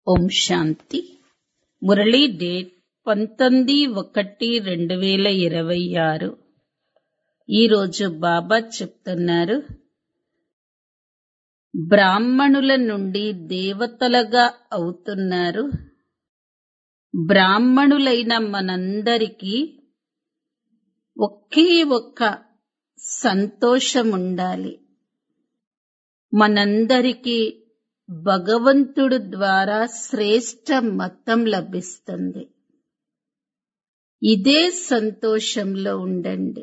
ఓం శాంతి Murali date పంతొమ్మిది ఒకటి రెండు వేల ఇరవై ఆరు ఈరోజు బాబా చెప్తున్నారు బ్రాహ్మణుల నుండి దేవతలుగా అవుతున్నారు బ్రాహ్మణులైన మనందరికీ ఒకే ఒక్క సంతోషం ఉండాలి మనందరికీ భగవంతుడు ద్వారా శ్రేష్ట మతం లభిస్తుంది ఇదే సంతోషంలో ఉండండి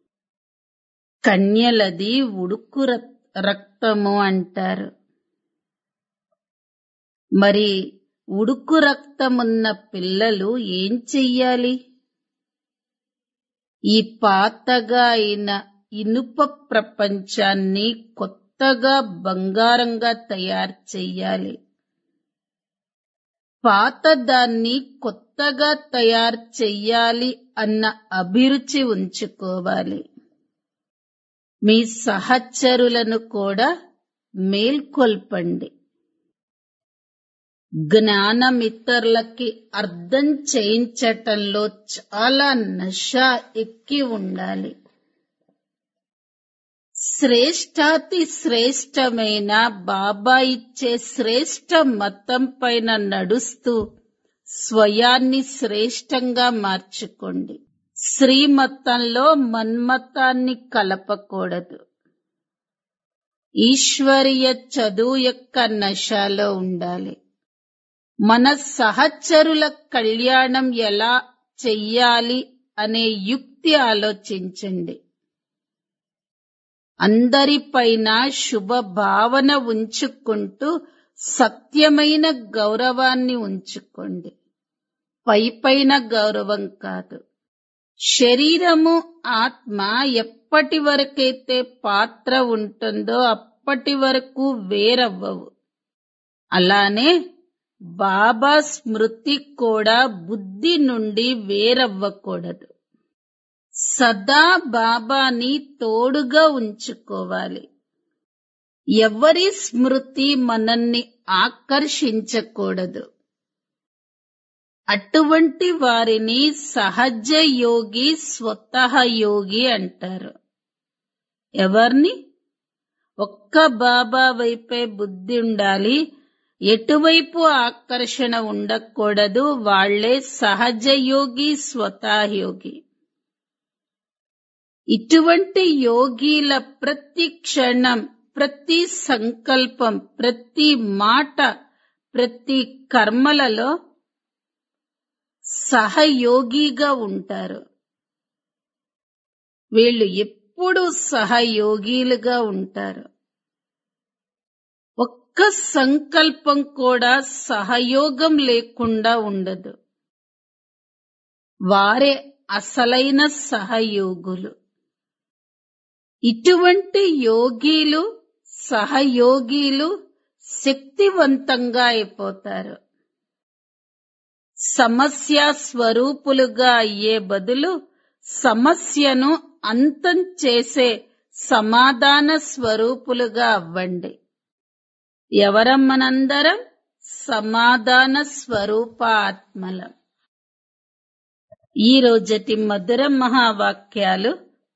కన్యలది ఉడుకు రక్- రక్తము అంటారు మరి ఉడుకు రక్తమున్న పిల్లలు ఏం చెయ్యాలి ఈ పాతగా అయిన ఇనుప ప్రపంచాన్ని కొత్తగా బంగారంగా తయారు చెయ్యాలి పాత దాన్ని కొత్తగా తయారు చెయ్యాలి అన్న అభిరుచి ఉంచుకోవాలి మీ సహచరులను కూడా మేల్కొల్పండి జ్ఞానం ఇతరులకి అర్థం చేయించటంలో చాలా నష ఎక్కి ఉండాలి శ్రేష్టాతి శ్రేష్టమైన బాబా ఇచ్చే శ్రేష్ట మతం పైన నడుస్తూ స్వయాన్ని శ్రేష్టంగా మార్చుకోండి శ్రీమతంలో మన్మతాన్ని కలపకూడదు ఈశ్వరీయ చదువు యొక్క నశాలో ఉండాలి మన సహచరుల కళ్యాణం ఎలా చెయ్యాలి అనే యుక్తి ఆలోచించండి అందరిపైన శుభ భావన ఉంచుకుంటూ సత్యమైన గౌరవాన్ని ఉంచుకోండి పై పైన గౌరవం కాదు శరీరము ఆత్మ ఎప్పటి వరకైతే పాత్ర ఉంటుందో అప్పటి వరకు వేరవ్వవు అలానే బాబా స్మృతి కూడా బుద్ధి నుండి వేరవ్వకూడదు సదా బాబాని తోడుగా ఉంచుకోవాలి ఎవరి స్మృతి మనల్ని ఆకర్షించకూడదు అటువంటి వారిని సహజ యోగి స్వతహ యోగి అంటారు ఎవరిని ఒక్క బాబా వైపే బుద్ధి ఉండాలి ఎటువైపు ఆకర్షణ ఉండకూడదు వాళ్లే సహజ యోగి స్వతహ యోగి ఇటువంటి యోగీల ప్రతి క్షణం ప్రతి సంకల్పం ప్రతి మాట ప్రతి కర్మలలో సహయోగిగా ఉంటారు వీళ్ళు ఎప్పుడు సహయోగిలుగా ఉంటారు ఒక్క సంకల్పం కూడా సహయోగం లేకుండా ఉండదు వారే అసలైన సహయోగులు ఇటువంటి యోగీలు సహయోగీలు శక్తివంతంగా అయిపోతారు సమస్య స్వరూపులుగా అయ్యే బదులు సమస్యను అంతం చేసే సమాధాన స్వరూపులుగా అవ్వండి ఎవరం మనందరం సమాధాన స్వరూప ఆత్మలం ఈ రోజటి మధుర మహావాక్యాలు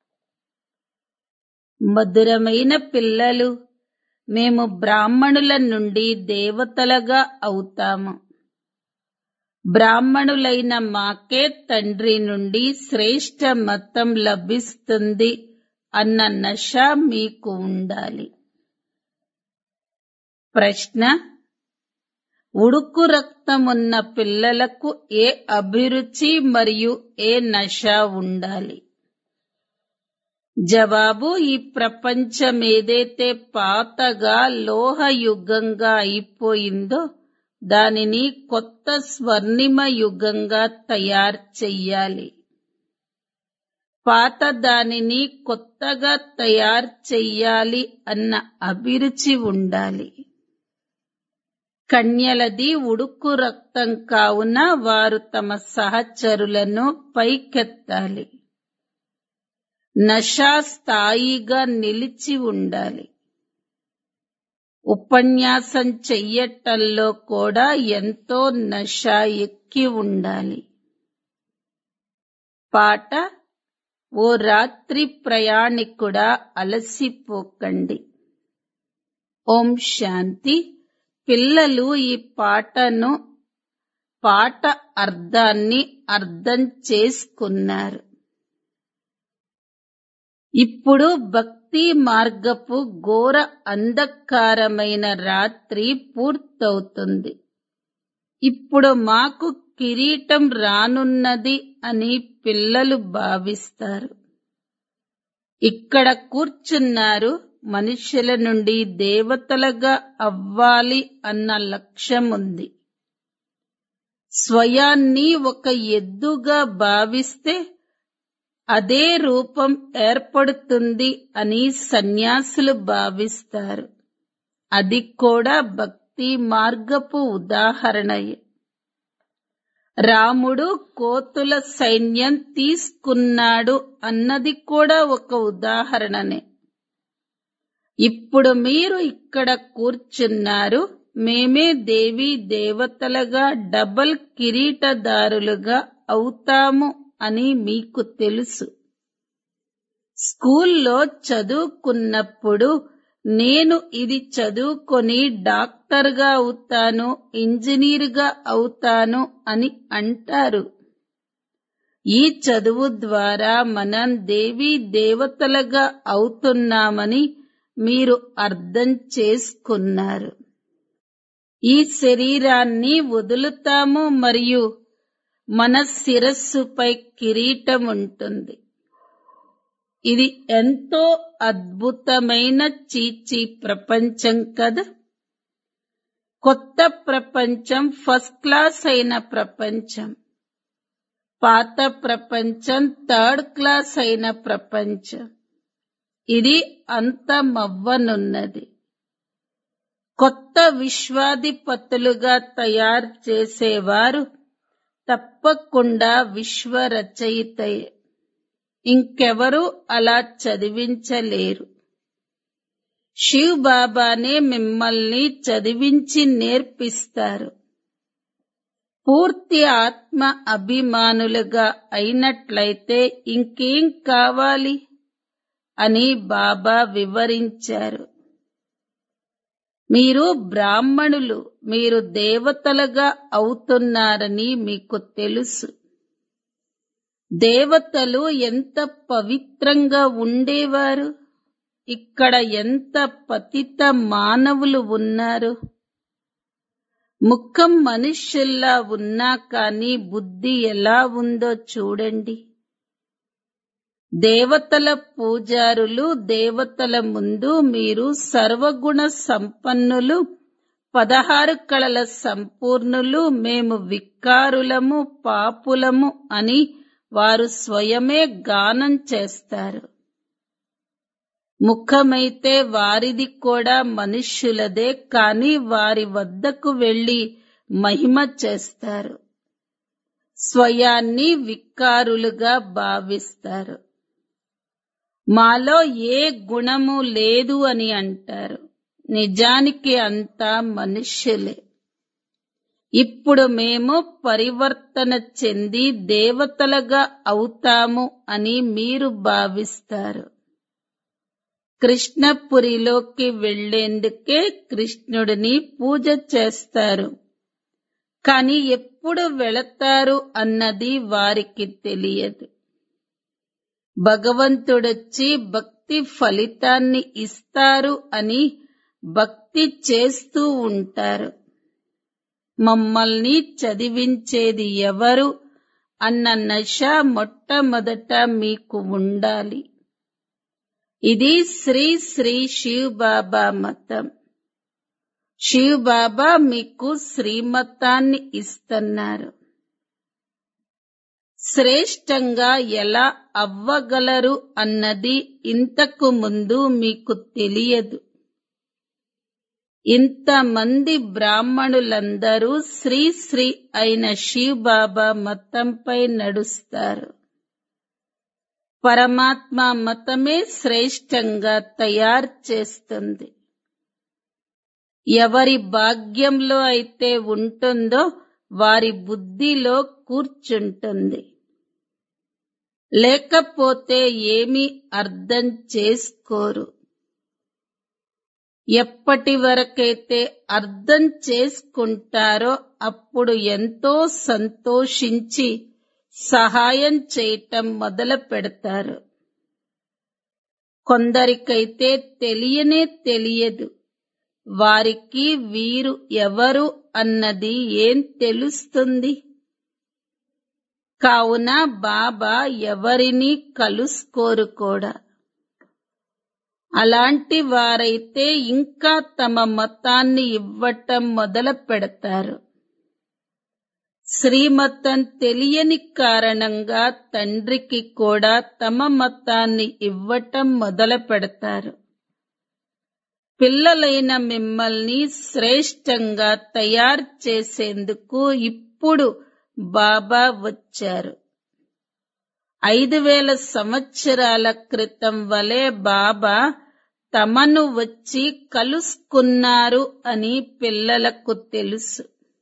మధురమైన పిల్లలు మేము బ్రాహ్మణుల నుండి దేవతలుగా అవుతాము బ్రాహ్మణులైన మాకే తండ్రి నుండి శ్రేష్ట మతం లభిస్తుంది అన్న నష మీకు ఉండాలి ప్రశ్న ఉడుకు రక్తమున్న పిల్లలకు ఏ అభిరుచి మరియు ఏ నష ఉండాలి జవాబు ఈ ప్రపంచం ఏదైతే పాతగా లోహయుగంగా అయిపోయిందో దానిని కొత్త స్వర్ణిమ యుగంగా తయారు చెయ్యాలి పాత దానిని కొత్తగా తయారు చెయ్యాలి అన్న అభిరుచి ఉండాలి కన్యలది ఉడుకు రక్తం కావున వారు తమ సహచరులను పైకెత్తాలి నషా స్థాయిగా నిలిచి ఉండాలి ఉపన్యాసం చెయ్యటంలో కూడా ఎంతో నష ఎక్కి ఉండాలి పాట ఓ రాత్రి ప్రయాణికుడా అలసిపోకండి ఓం శాంతి పిల్లలు ఈ పాటను పాట అర్థాన్ని అర్థం చేసుకున్నారు ఇప్పుడు భక్తి మార్గపు ఘోర అంధకారమైన రాత్రి పూర్తవుతుంది ఇప్పుడు మాకు కిరీటం రానున్నది అని పిల్లలు భావిస్తారు ఇక్కడ కూర్చున్నారు మనుషుల నుండి దేవతలుగా అవ్వాలి అన్న లక్ష్యం ఉంది స్వయాన్ని ఒక ఎద్దుగా భావిస్తే అదే రూపం ఏర్పడుతుంది అని సన్యాసులు భావిస్తారు అది కూడా భక్తి మార్గపు ఉదాహరణయే రాముడు కోతుల సైన్యం తీసుకున్నాడు అన్నది కూడా ఒక ఉదాహరణనే ఇప్పుడు మీరు ఇక్కడ కూర్చున్నారు మేమే దేవి దేవతలుగా డబల్ కిరీటదారులుగా అవుతాము అని మీకు తెలుసు స్కూల్లో చదువుకున్నప్పుడు నేను ఇది చదువుకొని డాక్టర్గా అవుతాను ఇంజనీర్గా అవుతాను అని అంటారు ఈ చదువు ద్వారా మనం దేవి దేవతలుగా అవుతున్నామని మీరు అర్థం చేసుకున్నారు ఈ శరీరాన్ని వదులుతాము మరియు మన శిరస్సుపై కిరీటం ఉంటుంది ఇది ఎంతో అద్భుతమైన చీచీ ప్రపంచం కదా కొత్త ప్రపంచం ఫస్ట్ క్లాస్ అయిన ప్రపంచం పాత ప్రపంచం థర్డ్ క్లాస్ అయిన ప్రపంచం ఇది అంతమవ్వనున్నది కొత్త విశ్వాధిపతులుగా తయారు చేసేవారు తప్పకుండా విశ్వ రచయితయే ఇంకెవరూ అలా చదివించలేరు శివ్ బాబానే మిమ్మల్ని చదివించి నేర్పిస్తారు పూర్తి ఆత్మ అభిమానులుగా అయినట్లయితే ఇంకేం కావాలి అని బాబా వివరించారు మీరు బ్రాహ్మణులు మీరు దేవతలుగా అవుతున్నారని మీకు తెలుసు దేవతలు ఎంత పవిత్రంగా ఉండేవారు ఇక్కడ ఎంత పతిత మానవులు ఉన్నారు ముఖం మనుష్యుల్లా ఉన్నా కానీ బుద్ధి ఎలా ఉందో చూడండి దేవతల పూజారులు దేవతల ముందు మీరు సర్వగుణ సంపన్నులు పదహారు కళల సంపూర్ణులు మేము వికారులము పాపులము అని వారు స్వయమే గానం చేస్తారు ముఖమైతే వారిది కూడా మనుష్యులదే కాని వారి వద్దకు వెళ్లి మహిమ చేస్తారు స్వయాన్ని వికారులుగా భావిస్తారు మాలో ఏ గుణము లేదు అని అంటారు నిజానికి అంతా మనుష్యులే ఇప్పుడు మేము పరివర్తన చెంది దేవతలుగా అవుతాము అని మీరు భావిస్తారు కృష్ణపురిలోకి వెళ్లేందుకే కృష్ణుడిని పూజ చేస్తారు కాని ఎప్పుడు వెళతారు అన్నది వారికి తెలియదు భగవంతుడొచ్చి భక్తి ఫలితాన్ని ఇస్తారు అని భక్తి చేస్తూ ఉంటారు మమ్మల్ని చదివించేది ఎవరు అన్న నష మొట్టమొదట మీకు ఉండాలి ఇది శ్రీ శ్రీ శివ్ బాబా మతం శివ్ బాబా మీకు శ్రీమతాన్ని ఇస్తున్నారు శ్రేష్టంగా ఎలా అవ్వగలరు అన్నది ఇంతకు ముందు మీకు తెలియదు ఇంతమంది బ్రాహ్మణులందరూ శ్రీ శ్రీ అయిన శివ్ బాబా మతంపై నడుస్తారు పరమాత్మ మతమే శ్రేష్టంగా తయారు చేస్తుంది ఎవరి భాగ్యంలో అయితే ఉంటుందో వారి బుద్ధిలో కూర్చుంటుంది లేకపోతే ఏమీ అర్థం చేసుకోరు ఎప్పటి వరకైతే అర్థం చేసుకుంటారో అప్పుడు ఎంతో సంతోషించి సహాయం చేయటం మొదలు పెడతారు కొందరికైతే తెలియనే తెలియదు వారికి వీరు ఎవరు అన్నది ఏం తెలుస్తుంది కావున బాబా ఎవరిని కలుసుకోరు కూడా అలాంటి వారైతే ఇంకా తమ మతాన్ని ఇవ్వటం మొదలు పెడతారు శ్రీమతం తెలియని కారణంగా తండ్రికి కూడా తమ మతాన్ని ఇవ్వటం మొదలు పెడతారు పిల్లలైన మిమ్మల్ని శ్రేష్టంగా తయారు చేసేందుకు ఇప్పుడు బాబా వచ్చారు ఐదు వేల సంవత్సరాల క్రితం వలె బాబా తమను వచ్చి కలుసుకున్నారు అని పిల్లలకు తెలుసు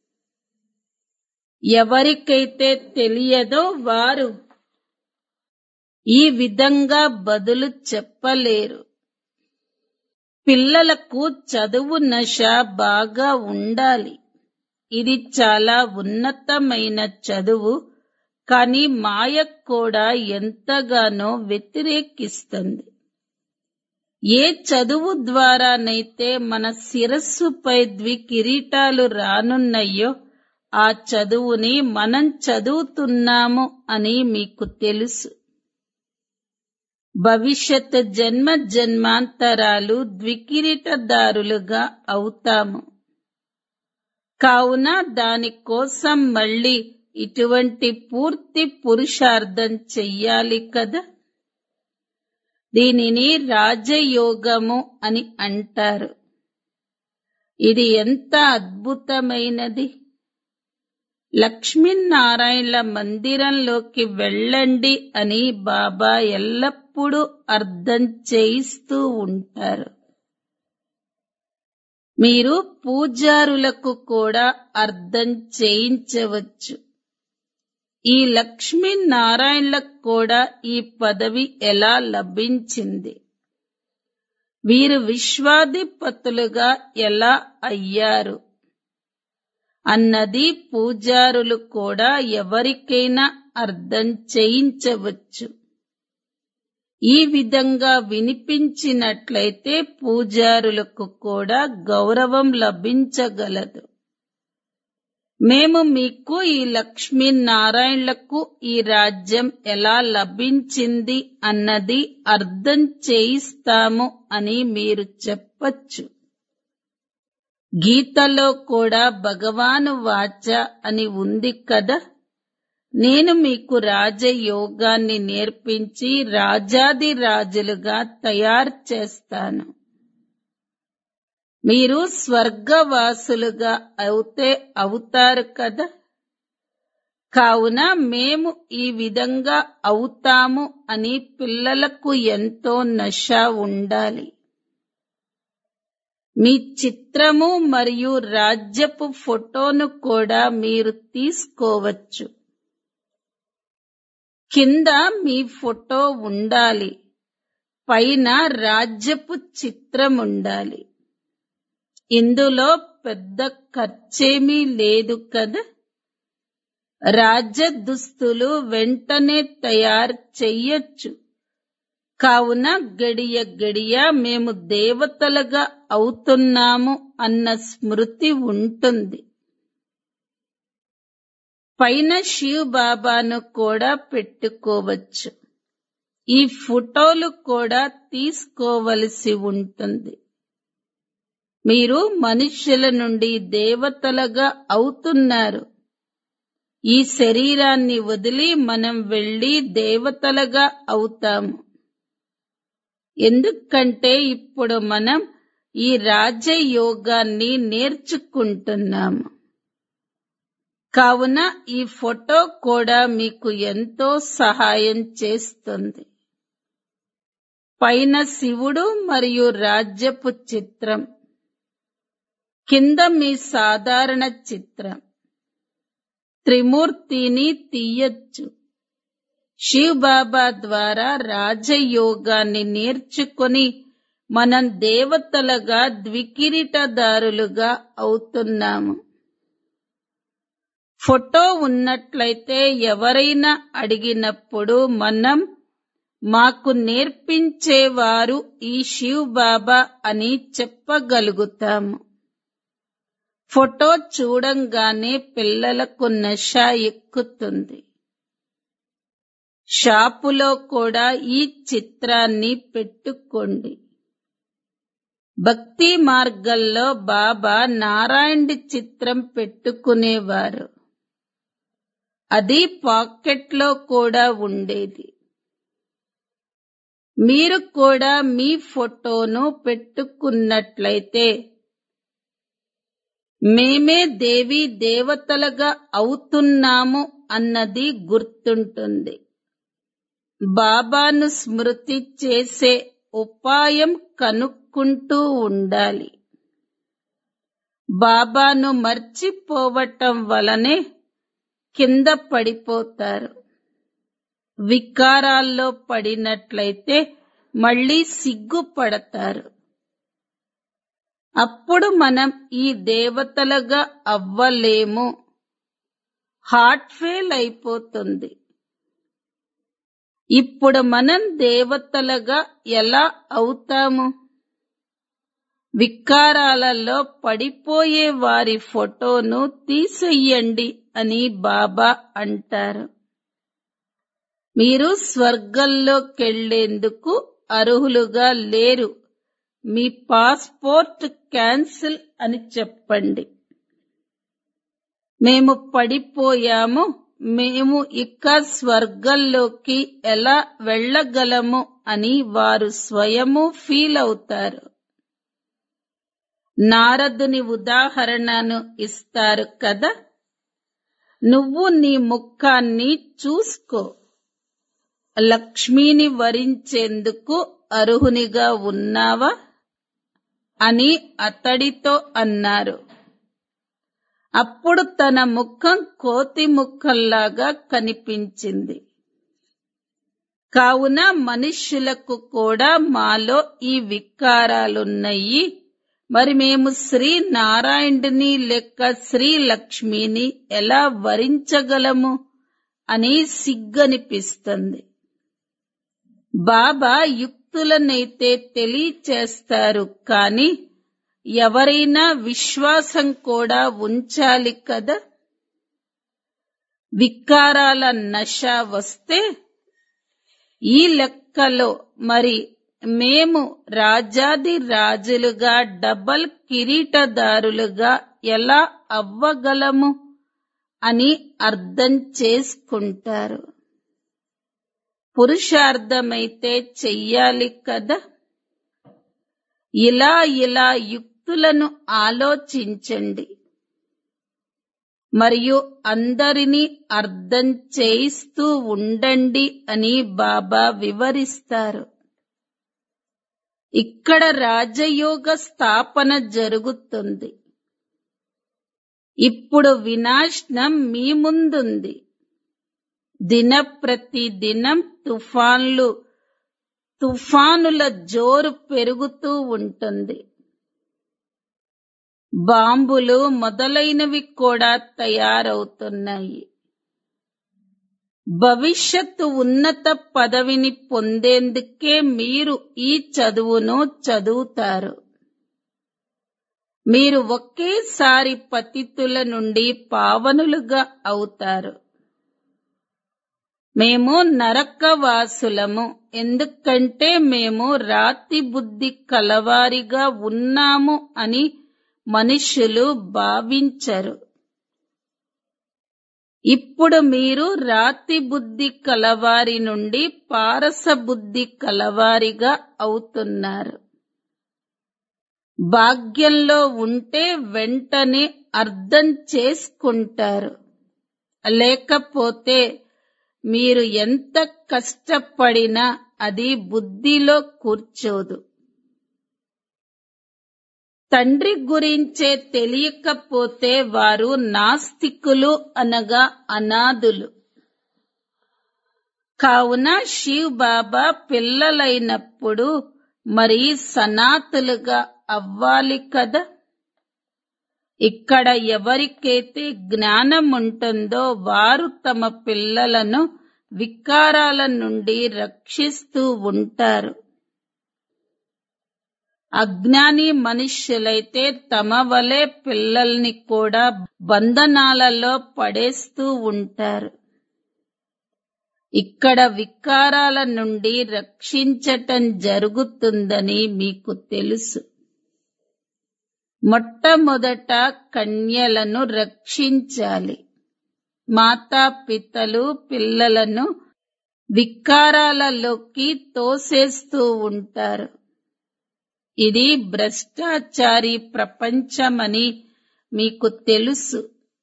ఎవరికైతే తెలియదో వారు ఈ విధంగా బదులు చెప్పలేరు పిల్లలకు చదువు నశ బాగా ఉండాలి ఇది చాలా ఉన్నతమైన చదువు కానీ మాయ కూడా ఎంతగానో వ్యతిరేకిస్తుంది ఏ చదువు ద్వారానైతే మన శిరస్సుపై ద్వికిరీటాలు రానున్నాయో ఆ చదువుని మనం చదువుతున్నాము అని మీకు తెలుసు భవిష్యత్ జన్మ జన్మాంతరాలు ద్వికిరీటదారులుగా అవుతాము కావున దానికోసం మళ్ళీ ఇటువంటి పూర్తి పురుషార్థం చెయ్యాలి కదా దీనిని రాజయోగము అని అంటారు ఇది ఎంత అద్భుతమైనది లక్ష్మీనారాయణల మందిరంలోకి వెళ్ళండి అని బాబా ఎల్లప్పుడూ అర్థం చేయిస్తూ ఉంటారు మీరు పూజారులకు కూడా అర్థం చేయించవచ్చు ఈ లక్ష్మీనారాయణలకు కూడా ఈ పదవి ఎలా లభించింది వీరు విశ్వాధిపతులుగా ఎలా అయ్యారు అన్నది పూజారులు కూడా ఎవరికైనా అర్థం చేయించవచ్చు ఈ విధంగా వినిపించినట్లయితే పూజారులకు కూడా గౌరవం లభించగలదు మేము మీకు ఈ లక్ష్మీనారాయణలకు ఈ రాజ్యం ఎలా లభించింది అన్నది అర్థం చేయిస్తాము అని మీరు చెప్పచ్చు గీతలో కూడా భగవాను వాచ అని ఉంది కదా నేను మీకు రాజయోగాన్ని నేర్పించి రాజాది రాజులుగా తయారు చేస్తాను మీరు స్వర్గవాసులుగా అవుతే అవుతారు కదా కావున మేము ఈ విధంగా అవుతాము అని పిల్లలకు ఎంతో నష ఉండాలి మీ చిత్రము మరియు రాజ్యపు ఫోటోను కూడా మీరు తీసుకోవచ్చు కింద మీ ఫోటో ఉండాలి పైన రాజ్యపు చిత్రం ఉండాలి ఇందులో పెద్ద ఖర్చేమీ లేదు కదా రాజ్య దుస్తులు వెంటనే తయారు చెయ్యొచ్చు కావున గడియ గడియ మేము దేవతలుగా అవుతున్నాము అన్న స్మృతి ఉంటుంది పైన శివ్ బాబాను కూడా పెట్టుకోవచ్చు ఈ ఫోటోలు కూడా తీసుకోవలసి ఉంటుంది మీరు మనుష్యుల నుండి దేవతలుగా అవుతున్నారు ఈ శరీరాన్ని వదిలి మనం వెళ్లి దేవతలుగా అవుతాము ఎందుకంటే ఇప్పుడు మనం ఈ రాజయోగాన్ని నేర్చుకుంటున్నాము కావున ఈ ఫోటో కూడా మీకు ఎంతో సహాయం చేస్తుంది పైన శివుడు మరియు రాజ్యపు చిత్రం కింద మీ సాధారణ చిత్రం త్రిమూర్తిని తీయొచ్చు శివ్ బాబా ద్వారా రాజయోగాన్ని నేర్చుకొని మనం దేవతలుగా ద్వికిరీటదారులుగా అవుతున్నాము ఫోటో ఉన్నట్లయితే ఎవరైనా అడిగినప్పుడు మనం మాకు నేర్పించేవారు ఈ శివ్ బాబా అని చెప్పగలుగుతాము ఫోటో చూడంగానే పిల్లలకు నష ఎక్కుతుంది షాపులో కూడా ఈ చిత్రాన్ని పెట్టుకోండి భక్తి మార్గంలో బాబా నారాయణుడి చిత్రం పెట్టుకునేవారు అది పాకెట్లో కూడా ఉండేది మీరు కూడా మీ ఫోటోను పెట్టుకున్నట్లయితే మేమే దేవి దేవతలుగా అవుతున్నాము అన్నది గుర్తుంటుంది బాబాను స్మృతి చేసే ఉపాయం కనుక్కుంటూ ఉండాలి బాబాను మర్చిపోవటం వలనే కింద పడిపోతారు వికారాల్లో పడినట్లయితే మళ్ళీ సిగ్గుపడతారు అప్పుడు మనం ఈ దేవతలుగా అవ్వలేము హార్ట్ ఫెయిల్ అయిపోతుంది ఇప్పుడు మనం దేవతలుగా ఎలా అవుతాము వికారాలలో పడిపోయే వారి ఫోటోను తీసేయండి అని బాబా అంటారు మీరు స్వర్గంలోకెళ్లేందుకు అర్హులుగా లేరు మీ పాస్పోర్ట్ క్యాన్సిల్ అని చెప్పండి మేము పడిపోయాము మేము ఇక స్వర్గంలోకి ఎలా వెళ్ళగలము అని వారు స్వయము ఫీల్ అవుతారు నారదుని ఉదాహరణను ఇస్తారు కదా నువ్వు నీ ముఖాన్ని చూసుకో లక్ష్మిని వరించేందుకు అర్హునిగా ఉన్నావా అని అతడితో అన్నారు అప్పుడు తన ముఖం కోతి ముఖంలాగా కనిపించింది కావున మనుష్యులకు కూడా మాలో ఈ వికారాలున్నాయి మరి మేము శ్రీ నారాయణుని లెక్క శ్రీ లక్ష్మిని ఎలా వరించగలము అని సిగ్గనిపిస్తుంది బాబా యుక్తులనైతే తెలియచేస్తారు కాని ఎవరైనా విశ్వాసం కూడా ఉంచాలి కదా వికారాల నష వస్తే ఈ లెక్కలో మరి మేము రాజాది రాజులుగా డబల్ కిరీటదారులుగా ఎలా అవ్వగలము అని అర్థం చేసుకుంటారు పురుషార్థమైతే చెయ్యాలి కదా ఇలా ఇలా యుక్తులను ఆలోచించండి మరియు అందరినీ అర్థం చేయిస్తూ ఉండండి అని బాబా వివరిస్తారు ఇక్కడ రాజయోగ స్థాపన జరుగుతుంది ఇప్పుడు వినాశనం మీ ముందుంది దిన ప్రతి దినం తుఫాన్లు తుఫానుల జోరు పెరుగుతూ ఉంటుంది బాంబులు మొదలైనవి కూడా తయారవుతున్నాయి భవిష్యత్తు ఉన్నత పదవిని పొందేందుకే మీరు ఈ చదువును చదువుతారు మీరు ఒకేసారి పతితుల నుండి పావనులుగా అవుతారు మేము నరకవాసులము ఎందుకంటే మేము రాతి బుద్ధి కలవారిగా ఉన్నాము అని మనుషులు భావించరు ఇప్పుడు మీరు రాతి బుద్ధి కలవారి నుండి పారస బుద్ధి కలవారిగా అవుతున్నారు భాగ్యంలో ఉంటే వెంటనే అర్థం చేసుకుంటారు లేకపోతే మీరు ఎంత కష్టపడినా అది బుద్ధిలో కూర్చోదు తండ్రి గురించే తెలియకపోతే వారు నాస్తికులు అనగా అనాథులు కావున శివ్ బాబా పిల్లలైనప్పుడు మరి సనాతులుగా అవ్వాలి కదా ఇక్కడ ఎవరికైతే జ్ఞానం ఉంటుందో వారు తమ పిల్లలను వికారాల నుండి రక్షిస్తూ ఉంటారు అజ్ఞాని మనుష్యులైతే తమ వలె పిల్లల్ని కూడా బంధనాలలో పడేస్తూ ఉంటారు ఇక్కడ వికారాల నుండి రక్షించటం జరుగుతుందని మీకు తెలుసు మొట్టమొదట కన్యలను రక్షించాలి మాతాపితలు పిల్లలను వికారాలలోకి తోసేస్తూ ఉంటారు ఇది భ్రష్టాచారి ప్రపంచమని మీకు తెలుసు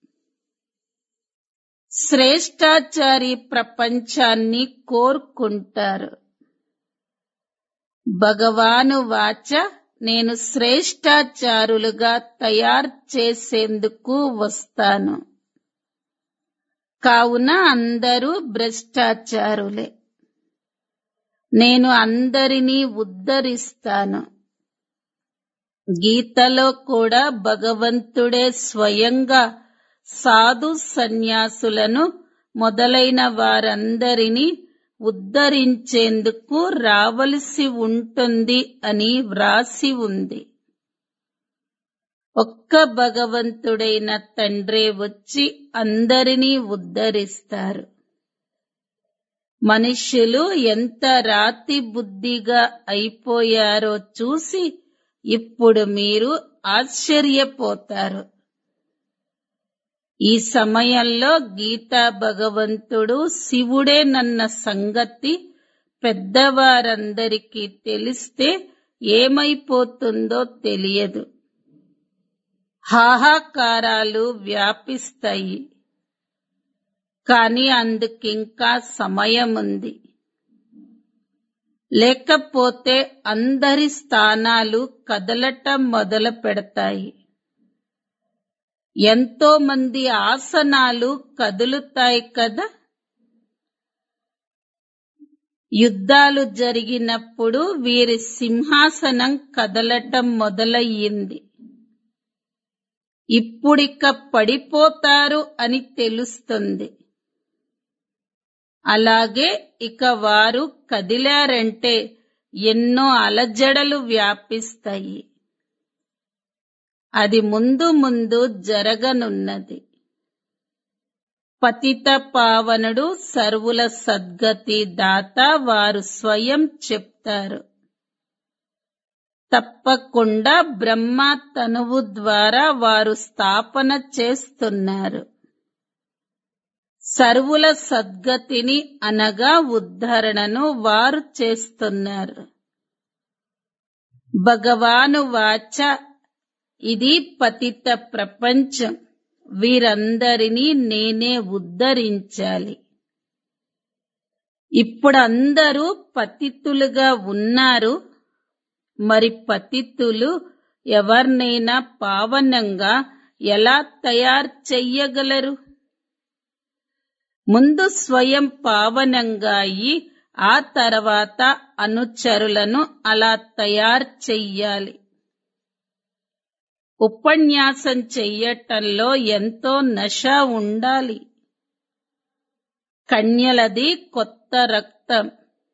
శ్రేష్టాచారి ప్రపంచాన్ని కోరుకుంటారు భగవాను వాచ నేను శ్రేష్టాచారులుగా తయారు చేసేందుకు వస్తాను కావున అందరూ భ్రష్టాచారులే నేను అందరినీ ఉద్ధరిస్తాను గీతలో కూడా భగవంతుడే స్వయంగా సాధు సన్యాసులను మొదలైన వారందరినీ ఉద్ధరించేందుకు రావలసి ఉంటుంది అని వ్రాసి ఉంది ఒక్క భగవంతుడైన తండ్రే వచ్చి అందరినీ ఉద్ధరిస్తారు మనుష్యులు ఎంత రాతి బుద్ధిగా అయిపోయారో చూసి ఇప్పుడు మీరు ఆశ్చర్యపోతారు ఈ సమయంలో గీతా భగవంతుడు శివుడే నన్న సంగతి పెద్దవారందరికీ తెలిస్తే ఏమైపోతుందో తెలియదు హాహాకారాలు వ్యాపిస్తాయి కాని అందుకింకా సమయముంది లేకపోతే అందరి స్థానాలు కదలటం మొదలు పెడతాయి ఎంతో మంది ఆసనాలు కదులుతాయి కదా యుద్ధాలు జరిగినప్పుడు వీరి సింహాసనం కదలటం మొదలయ్యింది ఇప్పుడిక పడిపోతారు అని తెలుస్తుంది అలాగే ఇక వారు కదిలారంటే ఎన్నో అలజడలు వ్యాపిస్తాయి అది ముందు ముందు జరగనున్నది పతిత పావనుడు సర్వుల సద్గతి దాత వారు స్వయం చెప్తారు తప్పకుండా బ్రహ్మ తనువు ద్వారా వారు స్థాపన చేస్తున్నారు సర్వుల సద్గతిని అనగా ఉద్ధరణను వారు చేస్తున్నారు భగవాను వాచ ఇది పతిత ప్రపంచం వీరందరినీ నేనే ఉద్ధరించాలి ఇప్పుడు అందరూ పతితులుగా ఉన్నారు మరి పతితులు ఎవరినైనా పావనంగా ఎలా తయారు చెయ్యగలరు ముందు స్వయం పావనంగా అయి ఆ తర్వాత అనుచరులను అలా తయారు చెయ్యాలి ఉపన్యాసం చెయ్యటంలో ఎంతో నష ఉండాలి కన్యలది కొత్త రక్తం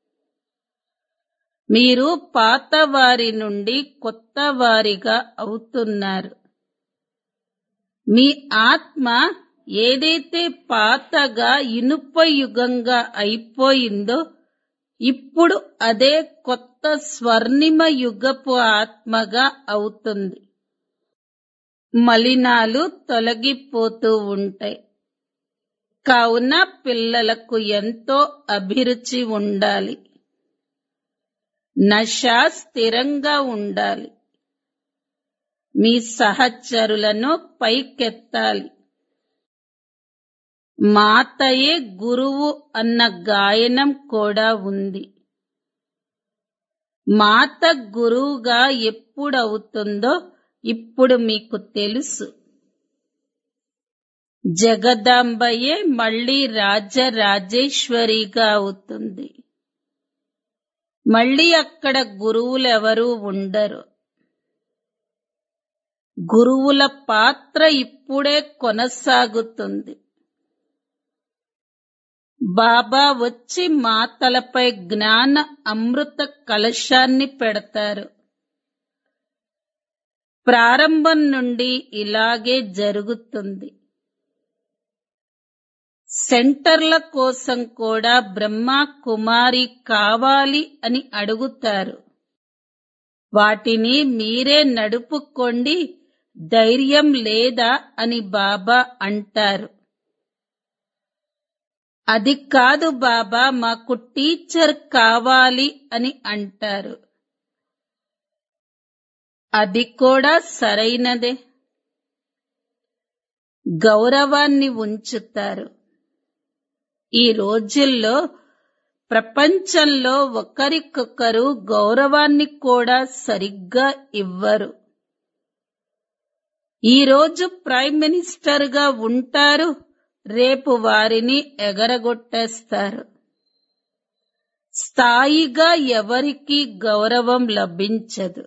మీరు పాత వారి నుండి కొత్త వారిగా అవుతున్నారు మీ ఆత్మ ఏదైతే పాతగా ఇనుప యుగంగా అయిపోయిందో ఇప్పుడు అదే కొత్త స్వర్ణిమ యుగపు ఆత్మగా అవుతుంది మలినాలు తొలగిపోతూ ఉంటాయి కావున పిల్లలకు ఎంతో అభిరుచి ఉండాలి నష స్థిరంగా ఉండాలి మీ సహచరులను పైకెత్తాలి మాతయే గురువు అన్న గాయనం కూడా ఉంది మాత గురువుగా ఎప్పుడవుతుందో ఇప్పుడు మీకు తెలుసు జగదాంబయే మళ్ళీ రాజరాజేశ్వరిగా అవుతుంది మళ్ళీ అక్కడ గురువులెవరూ ఉండరు గురువుల పాత్ర ఇప్పుడే కొనసాగుతుంది బాబా వచ్చి మాతలపై జ్ఞాన అమృత కలశాన్ని పెడతారు ప్రారంభం నుండి ఇలాగే జరుగుతుంది సెంటర్ల కోసం కూడా బ్రహ్మ కుమారి కావాలి అని అడుగుతారు వాటిని మీరే నడుపుకోండి ధైర్యం లేదా అని బాబా అంటారు అది కాదు బాబా మాకు టీచర్ కావాలి అని అంటారు అది కూడా సరైనదే గౌరవాన్ని ఉంచుతారు ఈ రోజుల్లో ప్రపంచంలో ఒకరికొకరు గౌరవాన్ని కూడా సరిగ్గా ఇవ్వరు ఈ రోజు ప్రైమ్ మినిస్టర్ గా ఉంటారు రేపు వారిని ఎగరగొట్టేస్తారు స్థాయిగా ఎవరికీ గౌరవం లభించదు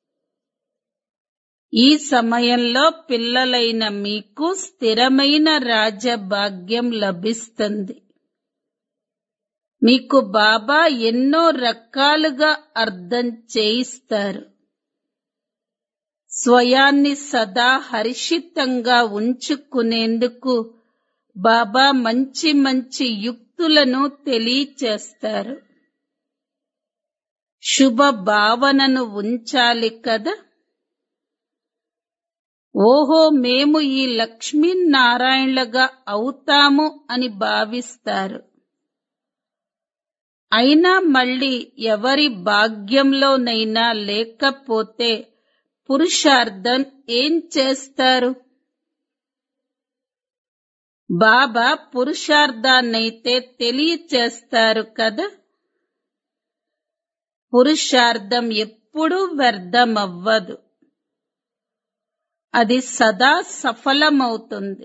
ఈ సమయంలో పిల్లలైన మీకు స్థిరమైన రాజభాగ్యం లభిస్తుంది మీకు బాబా ఎన్నో రకాలుగా అర్థం చేయిస్తారు స్వయాన్ని సదా హర్షితంగా ఉంచుకునేందుకు బాబా మంచి మంచి యుక్తులను తెలియచేస్తారు శుభ భావనను ఉంచాలి కదా ఓహో మేము ఈ లక్ష్మీనారాయణలుగా అవుతాము అని భావిస్తారు అయినా మళ్ళీ ఎవరి భాగ్యంలోనైనా లేకపోతే పురుషార్థం ఏం చేస్తారు బాబా పురుషార్థాన్నైతే తెలియచేస్తారు కదా పురుషార్థం ఎప్పుడూ వ్యర్థమవ్వదు అది సదా సఫలమవుతుంది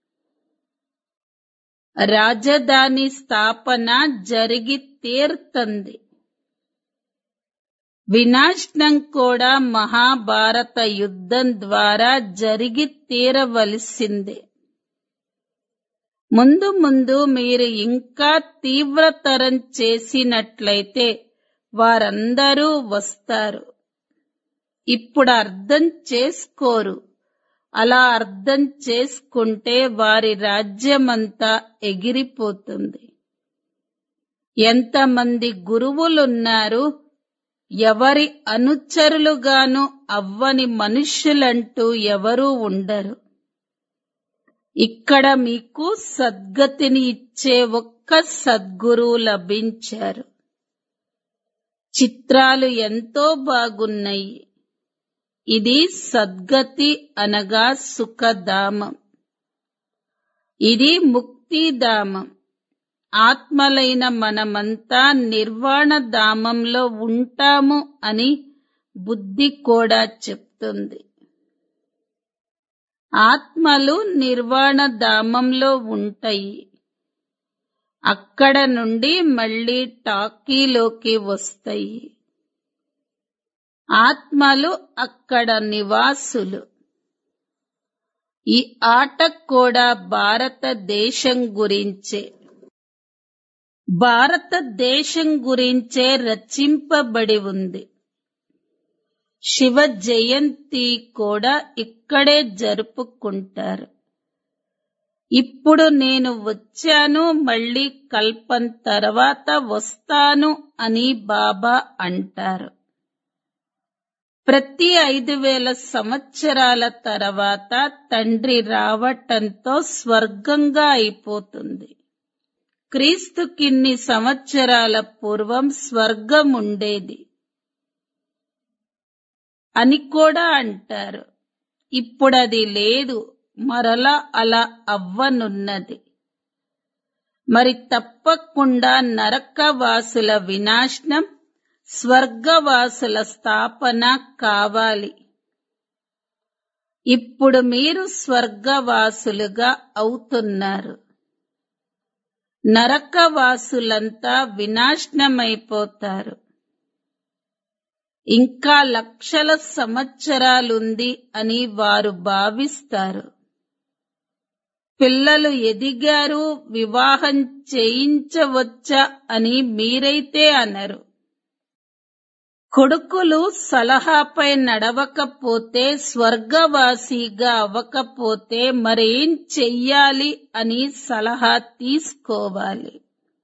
రాజధాని స్థాపన జరిగి తీరుతుంది వినాశనం కూడా మహాభారత యుద్ధం ద్వారా జరిగి తీరవలసిందే ముందు ముందు మీరు ఇంకా తీవ్రతరం చేసినట్లయితే వారందరూ వస్తారు ఇప్పుడు అర్థం చేసుకోరు అలా అర్థం చేసుకుంటే వారి రాజ్యమంతా ఎగిరిపోతుంది ఎంతమంది గురువులున్నారు ఎవరి అనుచరులుగాను అవ్వని మనుష్యులంటూ ఎవరూ ఉండరు ఇక్కడ మీకు సద్గతిని ఇచ్చే ఒక్క సద్గురువు లభించారు చిత్రాలు ఎంతో బాగున్నాయి ఇది సద్గతి అనగా సుఖధామం ఇది ముక్తిధామం ఆత్మలైన మనమంతా నిర్వాణ ధామంలో ఉంటాము అని బుద్ధి కూడా చెప్తుంది ఆత్మలు నిర్వాణ ధామంలో ఉంటాయి అక్కడ నుండి మళ్ళీ టాకీలోకి వస్తాయి ఆత్మలు అక్కడ నివాసులు ఈ ఆట కూడా భారతదేశం గురించే భారతదేశం గురించే రచింపబడి ఉంది శివ జయంతి కూడా ఇక్కడే జరుపుకుంటారు ఇప్పుడు నేను వచ్చాను మళ్ళీ కల్పం తర్వాత వస్తాను అని బాబా అంటారు ప్రతి ఐదు వేల సంవత్సరాల తర్వాత తండ్రి రావటంతో స్వర్గంగా అయిపోతుంది క్రీస్తుకిన్ని సంవత్సరాల పూర్వం స్వర్గం ఉండేది అని కూడా అంటారు ఇప్పుడది లేదు మరలా అలా అవ్వనున్నది మరి తప్పకుండా నరకవాసుల వినాశనం స్వర్గవాసుల స్థాపన కావాలి ఇప్పుడు మీరు స్వర్గవాసులుగా అవుతున్నారు నరకవాసులంతా వినాశనమైపోతారు ఇంకా లక్షల సంవత్సరాలుంది అని వారు భావిస్తారు పిల్లలు ఎదిగారు వివాహం చేయించవచ్చా అని మీరైతే అనరు కొడుకులు సలహాపై నడవకపోతే స్వర్గవాసిగా అవ్వకపోతే మరేం చెయ్యాలి అని సలహా తీసుకోవాలి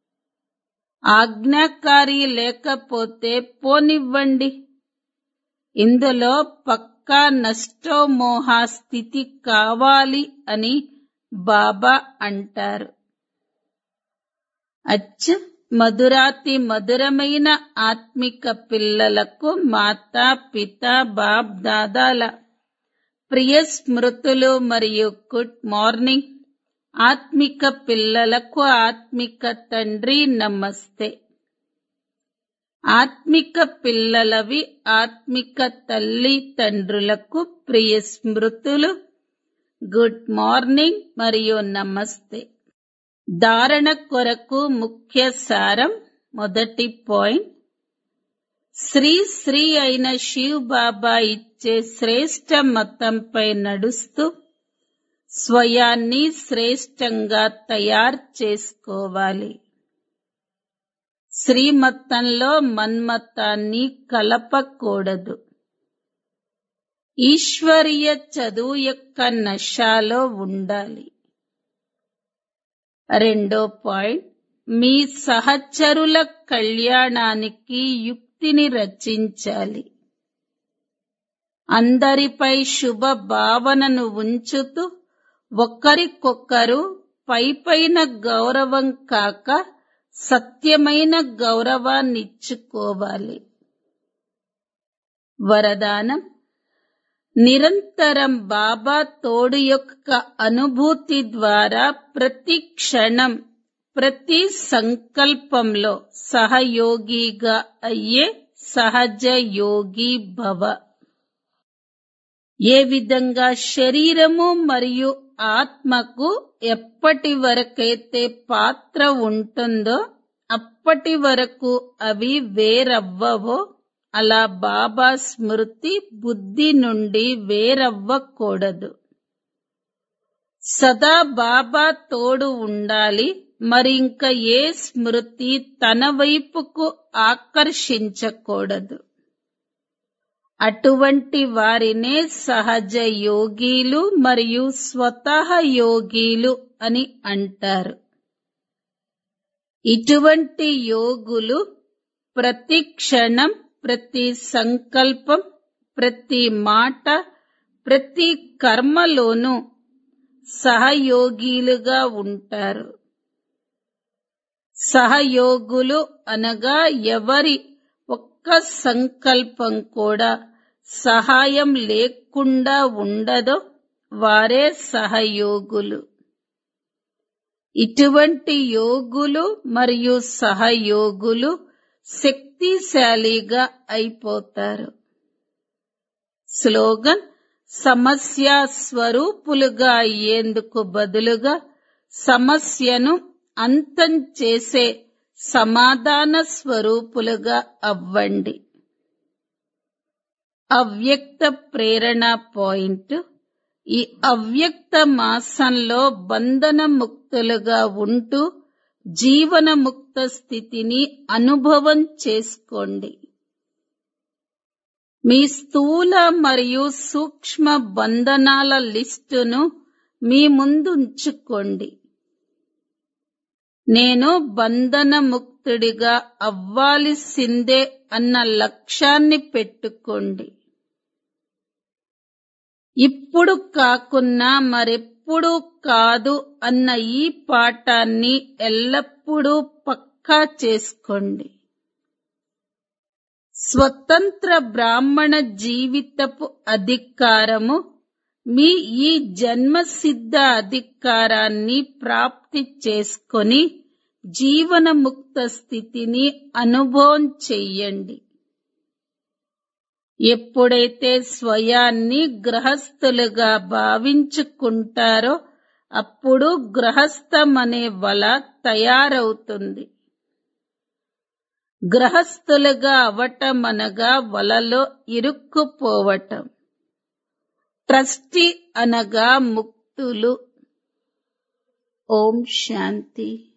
ఆజ్ఞాకారి లేకపోతే పోనివ్వండి ఇందులో పక్కా నష్టోమోహ స్థితి కావాలి అని బాబా అంటారు అచ్చ మధురాతి మధురమైన ఆత్మిక పిల్లలకు మాతా పిత బాప్ దాదాల ప్రియ స్మృతులు మరియు గుడ్ మార్నింగ్ ఆత్మిక పిల్లలకు ఆత్మిక తండ్రి నమస్తే ఆత్మిక పిల్లలవి ఆత్మిక తల్లి తండ్రులకు ప్రియ స్మృతులు గుడ్ మార్నింగ్ మరియు నమస్తే ధారణ కొరకు ముఖ్య సారం మొదటి పాయింట్ శ్రీ శ్రీ అయిన శివ్ బాబా ఇచ్చే శ్రేష్ట మతంపై నడుస్తూ స్వయాన్ని శ్రేష్టంగా తయారు చేసుకోవాలి శ్రీమతంలో మన్మతాన్ని కలపకూడదు ఈశ్వరీయ చదువు యొక్క నశాలో ఉండాలి రెండో పాయింట్ మీ సహచరుల కళ్యాణానికి యుక్తిని రచించాలి అందరిపై శుభ భావనను ఉంచుతూ ఒకరికొకరు పైపైన గౌరవం కాక సత్యమైన గౌరవాన్నిచ్చుకోవాలి వరదానం నిరంతరం బాబా తోడు యొక్క అనుభూతి ద్వారా ప్రతి క్షణం ప్రతి సంకల్పంలో సహయోగిగా అయ్యే సహజ యోగి భవ ఏ విధంగా శరీరము మరియు ఆత్మకు ఎప్పటి వరకైతే పాత్ర ఉంటుందో అప్పటి వరకు అవి వేరవ్వవో అలా బాబా స్మృతి బుద్ధి నుండి వేరవ్వకూడదు సదా బాబా తోడు ఉండాలి మరి ఇంకా ఏ స్మృతి తన వైపుకు ఆకర్షించకూడదు అటువంటి వారినే సహజ యోగీలు మరియు స్వతహ యోగీలు అని అంటారు ఇటువంటి యోగులు ప్రతి క్షణం ప్రతి సంకల్పం ప్రతి మాట ప్రతి కర్మలోనూ సహయోగిలుగా ఉంటారు సహయోగులు అనగా ఎవరి ఒక్క సంకల్పం కూడా సహాయం లేకుండా ఉండదో వారే సహయోగులు ఇటువంటి యోగులు మరియు సహయోగులు శక్తిశాలిగా అయిపోతారు స్లోగన్ సమస్య స్వరూపులుగా అయ్యేందుకు బదులుగా సమస్యను అంతం చేసే సమాధాన స్వరూపులుగా అవ్వండి అవ్యక్త ప్రేరణ పాయింట్ ఈ అవ్యక్త మాసంలో బంధన ముక్తులుగా ఉంటూ జీవన ముక్త స్థితిని అనుభవం చేసుకోండి మీ స్థూల మరియు సూక్ష్మ బంధనాల లిస్టును మీ ముందుంచుకోండి నేను బంధన ముక్తుడిగా అవ్వాల్సిందే అన్న లక్ష్యాన్ని పెట్టుకోండి ఇప్పుడు కాకున్నా మరెప్పుడు కాదు అన్న ఈ పాఠాన్ని ఎల్లప్పుడూ పక్కా చేసుకోండి స్వతంత్ర బ్రాహ్మణ జీవితపు అధికారము మీ ఈ జన్మసిద్ధ అధికారాన్ని ప్రాప్తి చేసుకొని జీవనముక్త స్థితిని అనుభవం చెయ్యండి ఎప్పుడైతే స్వయాన్ని గ్రహస్థులుగా భావించుకుంటారో అప్పుడు గ్రహస్థం అనే వల తయారవుతుంది గ్రహస్థులుగా అవటం అనగా వలలో ఇరుక్కుపోవటం ట్రస్టీ అనగా ముక్తులు ఓం శాంతి